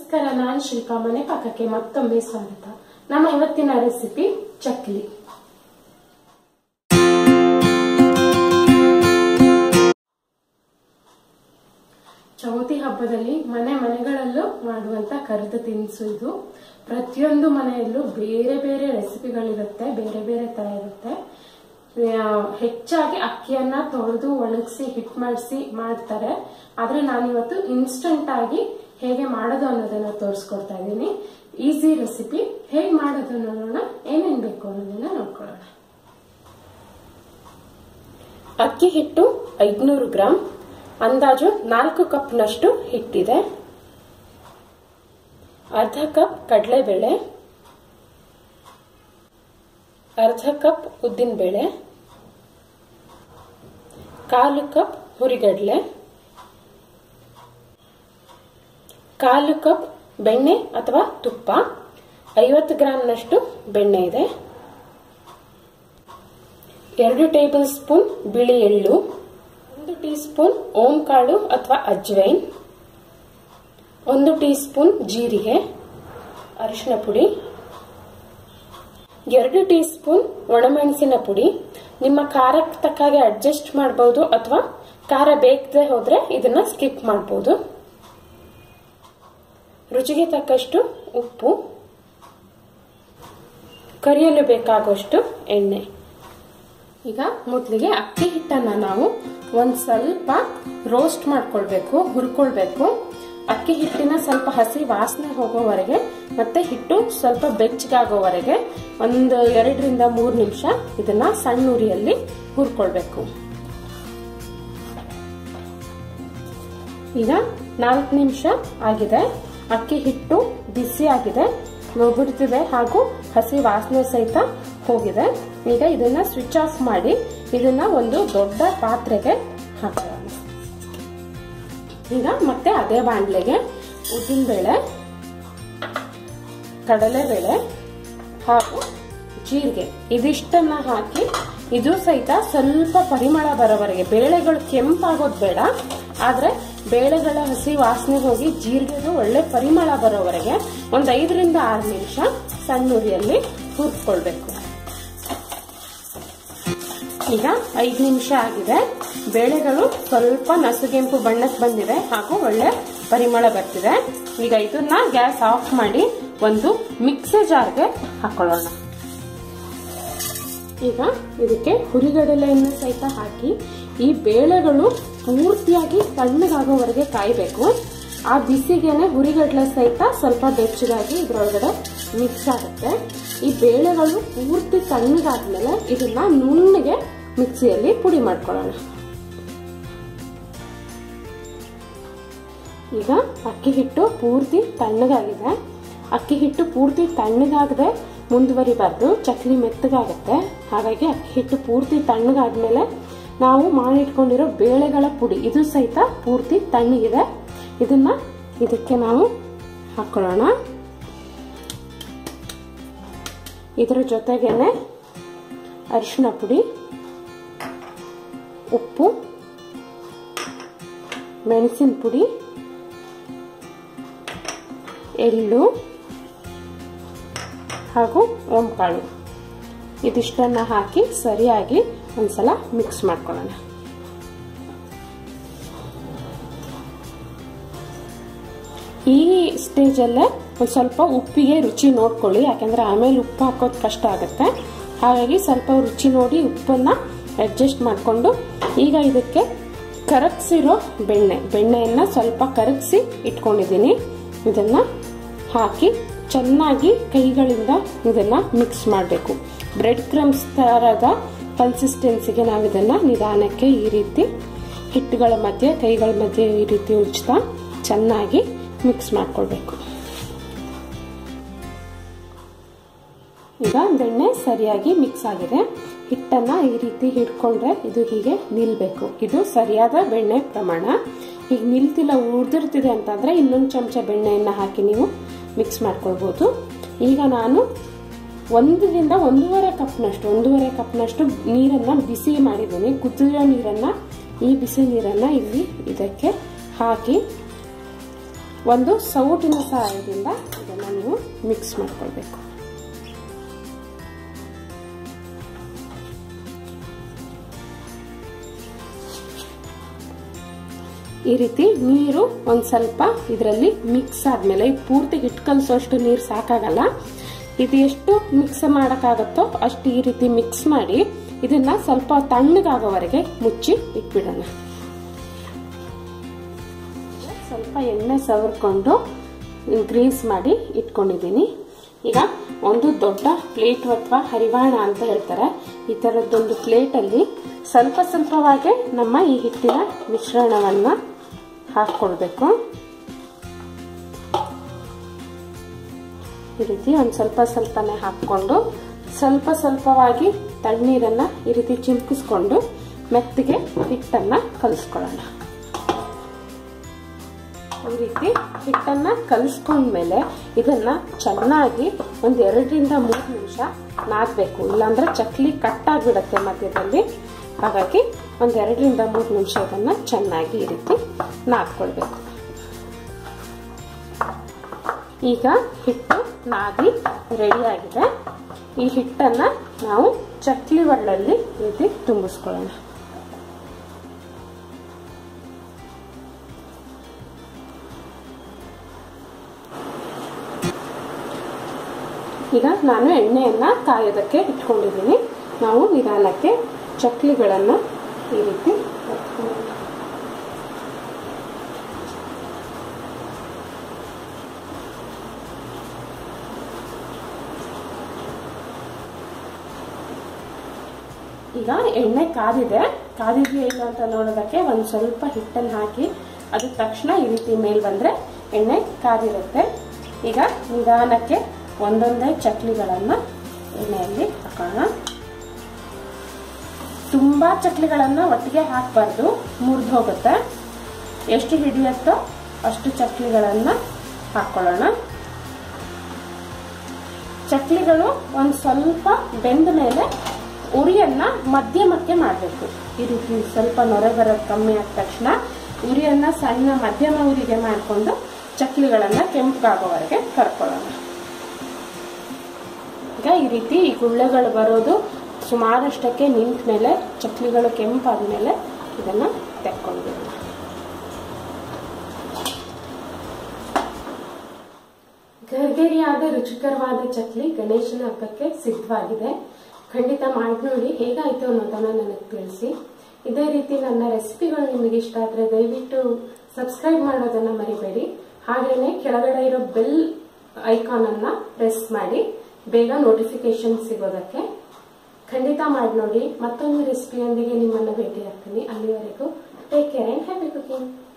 ನಮಸ್ಕಾರ ನಾನು ಶಿಲ್ಪಾ ಮನೆ ಪಾಕಕ್ಕೆ ಮತ್ತೊಮ್ಮೆ ಸ್ವಾಗತ ನಮ್ಮ ಇವತ್ತಿನ ರೆಸಿಪಿ ಚಕ್ಲಿ ಚೌತಿ ಹಬ್ಬದಲ್ಲಿ ಮನೆ ಮನೆಗಳಲ್ಲೂ ಮಾಡುವಂತ ಕರೆದ ತಿನಿಸು ಇದು ಪ್ರತಿಯೊಂದು ಮನೆಯಲ್ಲೂ ಬೇರೆ ಬೇರೆ ರೆಸಿಪಿಗಳಿರುತ್ತೆ ಬೇರೆ ಬೇರೆ ತರ ಇರುತ್ತೆ ಆ, ಹೆಚ್ಚಾಗಿ ಅಕ್ಕಿಯನ್ನ ತೊಳೆದು ಒಣಗಿಸಿ ಹಿಟ್ ಮಾಡಿಸಿ ಮಾಡ್ತಾರೆ ಆದ್ರೆ ನಾನಿವತ್ತು ಇನ್ಸ್ಟಂಟ್ ಆಗಿ ಹೇಗೆ ಮಾಡೋದು ಅನ್ನೋದನ್ನ ತೋರಿಸ್ಕೊಡ್ತಾ ಇದ್ದೀನಿ ಈಸಿ ರೆಸಿಪಿ ಹೇಗೆ ಮಾಡೋದು ನೋಡೋಣ ಏನೇನ್ ಬೇಕು ಅನ್ನೋದನ್ನ ನೋಡ್ಕೊಳ್ಳೋಣ ಅಕ್ಕಿ ಹಿಟ್ಟು ಐದ್ನೂರು ಗ್ರಾಂ ಅಂದಾಜು ನಾಲ್ಕು ಕಪ್ನಷ್ಟು ಹಿಟ್ಟಿದೆ ಅರ್ಧ ಕಪ್ ಕಡಲೆಬೇಳೆ ಅರ್ಧ ಕಪ್ ಉದ್ದಿನಬೇಳೆ ಕಾಲು ಕಪ್ ಹುರಿಗಡಲೆ ಕಾಲು ಕಪ್ ಬೆಣ್ಣೆ ಅಥವಾ ತುಪ್ಪ ಐವತ್ತು ಗ್ರಾಂನಷ್ಟು ಬೆಣ್ಣೆ ಇದೆ ಎರಡು ಟೇಬಲ್ ಸ್ಪೂನ್ ಬಿಳಿ ಎಳ್ಳು ಒಂದು ಟೀ ಸ್ಪೂನ್ ಓಂ ಕಾಳು ಅಥವಾ ಅಜ್ವೈನ್ ಒಂದು ಟೀ ಸ್ಪೂನ್ ಜೀರಿಗೆ ಅರಿಶಿನ ಪುಡಿ ಎರಡು ಟೀ ಸ್ಪೂನ್ ಒಣಮೆಣಸಿನ ಪುಡಿ ನಿಮ್ಮ ಖಾರಕ್ಕೆ ತಕ್ಕಾಗೆ ಅಡ್ಜಸ್ಟ್ ಮಾಡಬಹುದು ಅಥವಾ ಖಾರ ಬೇಕದೆ ಹೋದ್ರೆ ಇದನ್ನ ಸ್ಕಿಪ್ ಮಾಡಬಹುದು ರುಚಿಗೆ ತಕ್ಕಷ್ಟು ಉಪ್ಪು ಕರಿಯಲು ಬೇಕಾಗುವಷ್ಟು ಎಣ್ಣೆ ಈಗ ಮೊದಲಿಗೆ ಅಕ್ಕಿ ಹಿಟ್ಟನ್ನ ನಾವು ಒಂದ್ ಸ್ವಲ್ಪ ರೋಸ್ಟ್ ಮಾಡ್ಕೊಳ್ಬೇಕು ಹುರ್ಕೊಳ್ಬೇಕು ಅಕ್ಕಿ ಹಿಟ್ಟಿನ ಸ್ವಲ್ಪ ಹಸಿ ವಾಸನೆ ಹೋಗೋವರೆಗೆ ಮತ್ತೆ ಹಿಟ್ಟು ಸ್ವಲ್ಪ ಬೆಚ್ಚಗಾಗೋವರೆಗೆ ಒಂದು ಎರಡರಿಂದ ಮೂರು ನಿಮಿಷ ಇದನ್ನ ಸಣ್ಣ ಉರಿಯಲ್ಲಿ ಹುರ್ಕೊಳ್ಬೇಕು ಈಗ ನಾಲ್ಕು ನಿಮಿಷ ಆಗಿದೆ ಅಕ್ಕಿ ಹಿಟ್ಟು ಬಿಸಿ ಆಗಿದೆ ಬಿಡ್ತಿದೆ ಹಾಗೂ ಹಸಿ ವಾಸನೆ ಸಹಿತ ಹೋಗಿದೆ ಈಗ ಇದನ್ನ ಸ್ವಿಚ್ ಆಫ್ ಮಾಡಿ ಇದನ್ನ ಒಂದು ದೊಡ್ಡ ಪಾತ್ರೆಗೆ ಹಾಕೋಣ ಈಗ ಮತ್ತೆ ಅದೇ ಬಾಣಲೆಗೆ ಉದ್ದಿನಬೇಳೆ ಕಡಲೆಬೇಳೆ ಹಾಗೂ ಜೀರಿಗೆ ಇದಿಷ್ಟನ್ನ ಹಾಕಿ ಇದು ಸಹಿತ ಸ್ವಲ್ಪ ಪರಿಮಳ ಬರೋವರೆಗೆ ಬೇಳೆಗಳು ಕೆಂಪಾಗೋದು ಬೇಡ ಆದ್ರೆ ಬೇಳೆಗಳ ಹಸಿ ವಾಸನೆ ಹೋಗಿ ಜೀರಿಗೆದು ಒಳ್ಳೆ ಪರಿಮಳ ಬರೋವರೆಗೆ ಒಂದ್ ಐದರಿಂದ ಆರು ನಿಮಿಷ ಸಣ್ಣ ಉರಿಯಲ್ಲಿ ಹುರ್ಕೊಳ್ಬೇಕು ಈಗ ಐದು ನಿಮಿಷ ಆಗಿದೆ ಬೇಳೆಗಳು ಸ್ವಲ್ಪ ನಸುಗೆಂಪು ಬಣ್ಣಕ್ಕೆ ಬಂದಿದೆ ಹಾಗೂ ಒಳ್ಳೆ ಪರಿಮಳ ಬರ್ತಿದೆ ಈಗ ಇದನ್ನ ಗ್ಯಾಸ್ ಆಫ್ ಮಾಡಿ ಒಂದು ಮಿಕ್ಸರ್ ಜಾರ್ಗೆ ಹಾಕೊಳ್ಳೋಣ ಈಗ ಇದಕ್ಕೆ ಹುರಿಗಡಲೆಯನ್ನು ಸಹಿತ ಹಾಕಿ ಈ ಬೇಳೆಗಳು ಪೂರ್ತಿಯಾಗಿ ತಣ್ಣಗಾಗೋವರೆಗೆ ಕಾಯಬೇಕು ಆ ಬಿಸಿಗೆನೆ ಹುರಿಗಡಲೆ ಸಹಿತ ಸ್ವಲ್ಪ ಬೆಚ್ಚಗಾಗಿ ಇದ್ರೊಳಗಡೆ ಮಿಕ್ಸ್ ಆಗುತ್ತೆ ಈ ಬೇಳೆಗಳು ಪೂರ್ತಿ ತಣ್ಣಗಾದ್ಮೇಲೆ ಇದನ್ನ ನುಣ್ಣಗೆ ಮಿಕ್ಸಿಯಲ್ಲಿ ಪುಡಿ ಮಾಡ್ಕೊಳ್ಳೋಣ ಈಗ ಅಕ್ಕಿ ಹಿಟ್ಟು ಪೂರ್ತಿ ತಣ್ಣಗಾಗಿದೆ ಅಕ್ಕಿ ಹಿಟ್ಟು ಪೂರ್ತಿ ತಣ್ಣಗಾಗದೆ ಮುಂದುವರಿಬಾರ್ದು ಚಕ್ಲಿ ಮೆತ್ತಗಾಗುತ್ತೆ ಹಾಗಾಗಿ ಅಕ್ಕಿ ಹಿಟ್ಟು ಪೂರ್ತಿ ತಣ್ಣಗಾದ್ಮೇಲೆ ನಾವು ಮಾಡಿಟ್ಕೊಂಡಿರೋ ಬೇಳೆಗಳ ಪುಡಿ ಇದು ಸಹಿತ ಪೂರ್ತಿ ತಣ್ಣಗಿದೆ ಇದನ್ನ ಇದಕ್ಕೆ ನಾವು ಹಾಕೊಳ್ಳೋಣ ಇದರ ಜೊತೆಗೇನೆ ಅರಿಶಿನ ಪುಡಿ ಉಪ್ಪು ಮೆಣಸಿನ ಪುಡಿ ಎಳ್ಳು ಹಾಗೂ ಓಂಕಾಳು ಇದಿಷ್ಟನ್ನ ಹಾಕಿ ಸರಿಯಾಗಿ ಒಂದ್ಸಲ ಮಿಕ್ಸ್ ಮಾಡ್ಕೊಳ್ಳೋಣ ಈ ಸ್ಟೇಜಲ್ಲೇ ಒಂದು ಸ್ವಲ್ಪ ಉಪ್ಪಿಗೆ ರುಚಿ ನೋಡ್ಕೊಳ್ಳಿ ಯಾಕಂದ್ರೆ ಆಮೇಲೆ ಉಪ್ಪು ಹಾಕೋದು ಕಷ್ಟ ಆಗುತ್ತೆ ಹಾಗಾಗಿ ಸ್ವಲ್ಪ ರುಚಿ ನೋಡಿ ಉಪ್ಪನ್ನ ಅಡ್ಜಸ್ಟ್ ಮಾಡಿಕೊಂಡು ಈಗ ಇದಕ್ಕೆ ಕರಗಿಸಿರೋ ಬೆಣ್ಣೆ ಬೆಣ್ಣೆಯನ್ನು ಸ್ವಲ್ಪ ಕರಗಿಸಿ ಇಟ್ಕೊಂಡಿದ್ದೀನಿ ಇದನ್ನ ಹಾಕಿ ಚೆನ್ನಾಗಿ ಕೈಗಳಿಂದ ಇದನ್ನ ಮಿಕ್ಸ್ ಮಾಡಬೇಕು ಬ್ರೆಡ್ ಕ್ರಮ್ಸ್ ಥರದ ಕನ್ಸಿಸ್ಟೆನ್ಸಿಗೆ ನಾವು ಇದನ್ನ ನಿಧಾನಕ್ಕೆ ಈ ರೀತಿ ಹಿಟ್ಟುಗಳ ಮಧ್ಯೆ ಕೈಗಳ ಮಧ್ಯೆ ಈ ರೀತಿ ಉಜ್ತಾ ಚೆನ್ನಾಗಿ ಮಿಕ್ಸ್ ಮಾಡ್ಕೊಳ್ಬೇಕು ಈಗ ಬೆಣ್ಣೆ ಸರಿಯಾಗಿ ಮಿಕ್ಸ್ ಆಗಿದೆ ಹಿಟ್ಟನ್ನ ಈ ರೀತಿ ಹಿಡ್ಕೊಂಡ್ರೆ ಇದು ಹೀಗೆ ನಿಲ್ಬೇಕು ಇದು ಸರಿಯಾದ ಬೆಣ್ಣೆ ಪ್ರಮಾಣ ಈಗ ನಿಲ್ತಿಲ್ಲ ಉಳಿದಿರ್ತಿದೆ ಅಂತಂದ್ರೆ ಇನ್ನೊಂದು ಚಮಚ ಬೆಣ್ಣೆಯನ್ನ ಹಾಕಿ ನೀವು ಮಿಕ್ಸ್ ಮಾಡ್ಕೊಳ್ಬಹುದು ಈಗ ನಾನು ಒಂದರಿಂದ ಒಂದೂವರೆ ಕಪ್ನಷ್ಟು ಒಂದೂವರೆ ಕಪ್ನಷ್ಟು ನೀರನ್ನ ಬಿಸಿ ಮಾಡಿದ್ದೀನಿ ಕುದಿಯೋ ನೀರನ್ನ ಈ ಬಿಸಿ ನೀರನ್ನ ಇಲ್ಲಿ ಇದಕ್ಕೆ ಹಾಕಿ ಒಂದು ಸೌಟಿನ ಸಹಾಯದಿಂದ ಇದನ್ನು ನೀವು ಮಿಕ್ಸ್ ಮಾಡ್ಕೊಳ್ಬೇಕು ಈ ರೀತಿ ನೀರು ಒಂದು ಸ್ವಲ್ಪ ಇದರಲ್ಲಿ ಮಿಕ್ಸ್ ಆದಮೇಲೆ ಪೂರ್ತಿ ಹಿಟ್ಟು ಕಲಸೋಷ್ಟು ನೀರು ಸಾಕಾಗಲ್ಲ ಇದು ಎಷ್ಟು ಮಿಕ್ಸ್ ಮಾಡೋಕ್ಕಾಗತ್ತೋ ಅಷ್ಟು ಈ ರೀತಿ ಮಿಕ್ಸ್ ಮಾಡಿ ಇದನ್ನ ಸ್ವಲ್ಪ ತಣ್ಣಗಾಗೋವರೆಗೆ ಮುಚ್ಚಿ ಇಟ್ಬಿಡೋಣ ಸ್ವಲ್ಪ ಎಣ್ಣೆ ಸವರ್ಕೊಂಡು ಗ್ರೀಸ್ ಮಾಡಿ ಇಟ್ಕೊಂಡಿದ್ದೀನಿ ಈಗ ಒಂದು ದೊಡ್ಡ ಪ್ಲೇಟ್ ಅಥವಾ ಹರಿವಾಣ ಅಂತ ಹೇಳ್ತಾರೆ ಈ ಥರದ್ದೊಂದು ಪ್ಲೇಟಲ್ಲಿ ಸ್ವಲ್ಪ ಸ್ವಲ್ಪವಾಗಿ ನಮ್ಮ ಈ ಹಿಟ್ಟಿನ ಮಿಶ್ರಣವನ್ನು ಹಾಕ್ಕೊಳ್ಬೇಕು ಈ ರೀತಿ ಒಂದು ಸ್ವಲ್ಪ ಸ್ವಲ್ಪನೇ ಹಾಕ್ಕೊಂಡು ಸ್ವಲ್ಪ ಸ್ವಲ್ಪವಾಗಿ ತಣ್ಣೀರನ್ನು ಈ ರೀತಿ ಚಿಮ್ಕಿಸ್ಕೊಂಡು ಮೆತ್ತಿಗೆ ಹಿಟ್ಟನ್ನು ಕಲಿಸ್ಕೊಳ್ಳೋಣ ಈ ರೀತಿ ಹಿಟ್ಟನ್ನ ಕಲಿಸ್ಕೊಂಡ್ಮೇಲೆ ಇದನ್ನ ಚೆನ್ನಾಗಿ ಒಂದು ಎರಡರಿಂದ ಮೂರು ನಿಮಿಷ ನಾದಬೇಕು ಇಲ್ಲಾಂದ್ರೆ ಚಕ್ಲಿ ಕಟ್ಟಾಗ್ಬಿಡತ್ತೆ ಮಧ್ಯದಲ್ಲಿ ಹಾಗಾಗಿ ಒಂದು ಎರಡರಿಂದ ಮೂರು ನಿಮಿಷ ಇದನ್ನ ಚೆನ್ನಾಗಿ ಈ ರೀತಿ ನಾದ್ಕೊಳ್ಬೇಕು ಈಗ ಹಿಟ್ಟು ನಾದಿ ರೆಡಿಯಾಗಿದೆ ಈ ಹಿಟ್ಟನ್ನ ನಾವು ಚಕ್ಲಿ ಒಳ್ಳಲ್ಲಿ ಈ ರೀತಿ ತುಂಬಿಸ್ಕೊಳ್ಳೋಣ ಈಗ ನಾನು ಎಣ್ಣೆಯನ್ನು ಕಾಯೋದಕ್ಕೆ ಇಟ್ಕೊಂಡಿದ್ದೀನಿ ನಾವು ನಿಧಾನಕ್ಕೆ ಚಕ್ಲಿಗಳನ್ನು ಈ ರೀತಿ ಈಗ ಎಣ್ಣೆ ಕಾದಿದೆ ಕಾದಿದೆಯಾ ಇಲ್ಲ ಅಂತ ನೋಡೋದಕ್ಕೆ ಒಂದು ಸ್ವಲ್ಪ ಹಿಟ್ಟನ್ನು ಹಾಕಿ ಅದು ತಕ್ಷಣ ಈ ರೀತಿ ಮೇಲ್ ಬಂದರೆ ಎಣ್ಣೆ ಕಾದಿರುತ್ತೆ ಈಗ ನಿಧಾನಕ್ಕೆ ಒಂದೊಂದೇ ಚಕ್ಲಿಗಳನ್ನು ಎಣ್ಣೆಯಲ್ಲಿ ಹಾಕೋಣ ತುಂಬ ಚಕ್ಲಿಗಳನ್ನು ಒಟ್ಟಿಗೆ ಹಾಕಬಾರ್ದು ಮುರಿದು ಹೋಗುತ್ತೆ ಎಷ್ಟು ಹಿಡಿಯುತ್ತೋ ಅಷ್ಟು ಚಕ್ಲಿಗಳನ್ನು ಹಾಕ್ಕೊಳ್ಳೋಣ ಚಕ್ಲಿಗಳು ಒಂದು ಸ್ವಲ್ಪ ಬೆಂದ ಮೇಲೆ ಉರಿಯನ್ನ ಮಧ್ಯಮಕ್ಕೆ ಮಾಡಬೇಕು ಈ ರೀತಿ ಸ್ವಲ್ಪ ನೊರೆ ಬರೋದು ಕಮ್ಮಿ ಆದ ತಕ್ಷಣ ಉರಿಯನ್ನ ಸಣ್ಣ ಮಧ್ಯಮ ಉರಿಗೆ ಮಾಡಿಕೊಂಡು ಚಕ್ಲಿಗಳನ್ನು ಕೆಂಪಗಾಗೋವರೆಗೆ ಕರ್ಕೊಳ್ಳೋಣ ಈಗ ಈ ರೀತಿ ಈ ಗುಳ್ಳೆಗಳು ಬರೋದು ಸುಮಾರಷ್ಟಕ್ಕೆ ನಿಂತ ಮೇಲೆ ಚಕ್ಲಿಗಳು ಕೆಂಪಾದ ಮೇಲೆ ಇದನ್ನು ತೆಕ್ಕೊಂಡ್ಬಿಡೋಣ ಗರ್ಗರಿಯಾದ ರುಚಿಕರವಾದ ಚಕ್ಲಿ ಗಣೇಶನ ಹಬ್ಬಕ್ಕೆ ಸಿದ್ಧವಾಗಿದೆ ಖಂಡಿತ ಮಾಡಿ ನೋಡಿ ಹೇಗಾಯ್ತು ಅನ್ನೋದನ್ನ ನನಗೆ ತಿಳಿಸಿ ಇದೇ ರೀತಿ ನನ್ನ ರೆಸಿಪಿಗಳು ನಿಮಗೆ ಇಷ್ಟ ಆದರೆ ದಯವಿಟ್ಟು ಸಬ್ಸ್ಕ್ರೈಬ್ ಮಾಡೋದನ್ನ ಮರಿಬೇಡಿ ಹಾಗೇನೆ ಕೆಳಗಡೆ ಇರೋ ಬೆಲ್ ಐಕಾನ್ ಅನ್ನ ಪ್ರೆಸ್ ಮಾಡಿ ಬೇಗ ನೋಟಿಫಿಕೇಶನ್ ಸಿಗೋದಕ್ಕೆ ಖಂಡಿತ ಮಾಡಿ ನೋಡಿ ಮತ್ತೊಂದು ರೆಸಿಪಿಯೊಂದಿಗೆ ನಿಮ್ಮನ್ನು ಭೇಟಿ ಆಗ್ತೀನಿ ಅಲ್ಲಿವರೆಗೂ take care and happy cooking